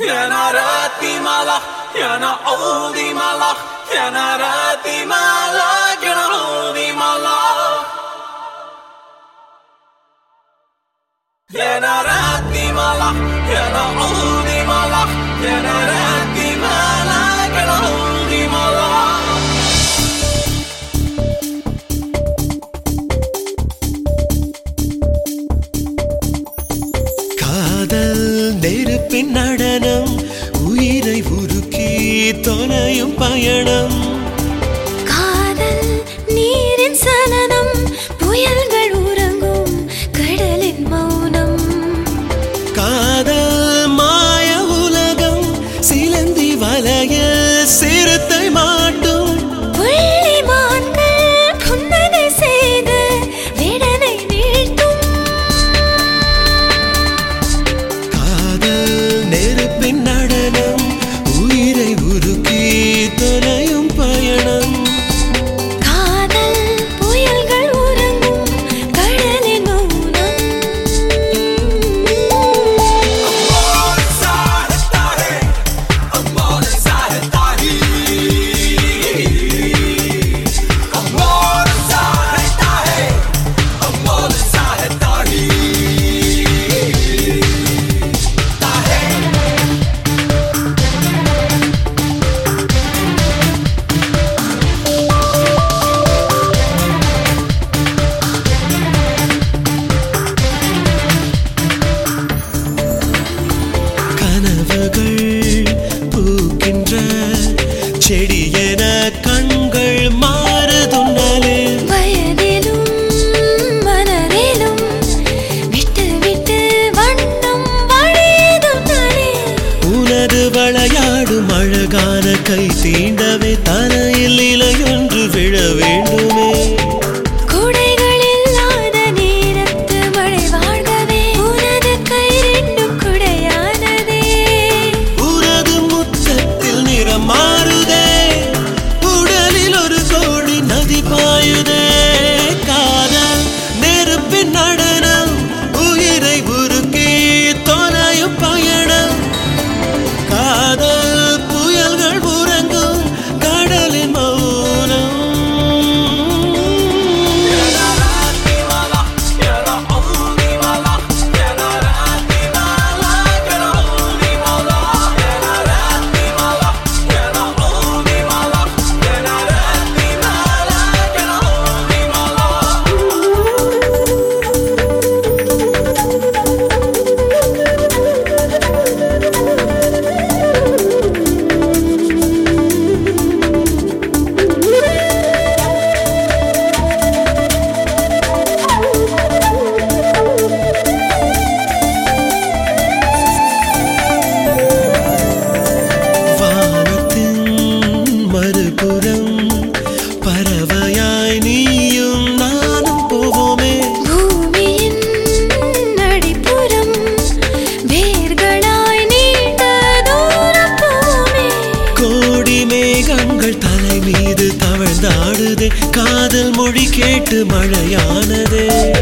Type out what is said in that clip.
يا ناراتي ملح يا نعودي ملح يا ناراتي ملح يا نعودي ملح يا ناراتي ملح يا نعودي ملح يا ناراتي ملح يا نعودي ملح காதல் நெருப்பின் நடனம் உயிரை உருக்கி தொலையும் பயணம் காதல் நீரின் சலனம் புயல்கள் உறங்கும் கடலின் மௌனம் காதல் மாய உலகம் சிலந்தி வலைய சிறுத்தை மாட்டும் புள்ளி மான்கள் புன்னகை செய்து விடனை வீழ்த்தும் காதல் நெருப்பின் நடனம் உயிரை உருக்கி தொலையும் பயணம் காதல் புயல்கள் உறங்கும் கடலின் மௌனம் கனவுகள் பூக்கின்ற செடியென கண்கள் மாறுதுன்னாலே வயதிலும் மனதிலும் விட்டு விட்டு வண்ணம் வழியதும் தானே உனது விளையாடும் அழகான கை தீண்டவே தலையில் இலையொன்று விழ வேண்டுமே குடைகள் இல்லாத நேரத்து மழை வாழ்கவே உனது கை ரெண்டும் குடையானதே உனது முத்தத்தில் நிறம் மாறுதே உடலில் ஒரு கோடி நதி பாயுதே காதல் நெருப்பின் நடனம் உயிரை உருக்கி தொலையும் பயணம் காதல் புயல்கள் உறங்கும் கடலின் மௌனம் يا ناراتي ملح يا نعودي ملح يا ناراتي ملح يا نعودي ملح يا ناراتي ملح يا نعودي ملح يا ناراتي ملح يا نعودي ملح வானத்தின் மறுபுறம் பறவையாய் நீயும் நானும் போவோமே பூமியின் அடிப்புறம் வேர்களாய் நீண்ட தூரம் போமே கோடி மேகங்கள் தலை மீது தவழ்ந்தாடுதே காதல் மொழி கேட்டு மழையானதே